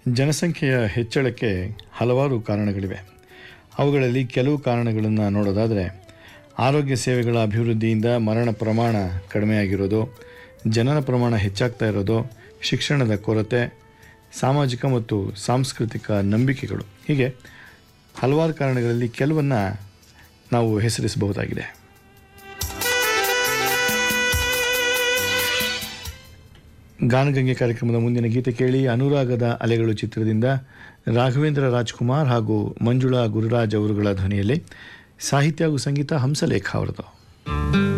ಜನಸಂಖ್ಯೆಯ ಹೆಚ್ಚಳಕ್ಕೆ ಹಲವಾರು ಕಾರಣಗಳಿವೆ ಅವುಗಳಲ್ಲಿ ಕೆಲವು ಕಾರಣಗಳನ್ನು ನೋಡೋದಾದರೆ ಆರೋಗ್ಯ ಸೇವೆಗಳ ಅಭಿವೃದ್ಧಿಯಿಂದ ಮರಣ ಪ್ರಮಾಣ ಕಡಿಮೆಯಾಗಿರೋದು ಜನನ ಪ್ರಮಾಣ ಹೆಚ್ಚಾಗ್ತಾ ಇರೋದು ಶಿಕ್ಷಣದ ಕೊರತೆ ಸಾಮಾಜಿಕ ಮತ್ತು ಸಾಂಸ್ಕೃತಿಕ ನಂಬಿಕೆಗಳು ಹೀಗೆ ಹಲವಾರು ಕಾರಣಗಳಲ್ಲಿ ಕೆಲವನ್ನು ನಾವು ಹೆಸರಿಸಬಹುದಾಗಿದೆ ಗಾನಗಂಗೆ ಕಾರ್ಯಕ್ರಮದ ಮುಂದಿನ ಗೀತೆ ಕೇಳಿ ಅನುರಾಗದ ಅಲೆಗಳು ಚಿತ್ರದಿಂದ ರಾಘವೇಂದ್ರ ರಾಜ್ಕುಮಾರ್ ಹಾಗೂ ಮಂಜುಳಾ ಗುರುರಾಜ್ ಅವರುಗಳ ಧ್ವನಿಯಲ್ಲಿ ಸಾಹಿತ್ಯ ಹಾಗೂ ಸಂಗೀತ ಹಂಸಲೇಖ ಅವರದು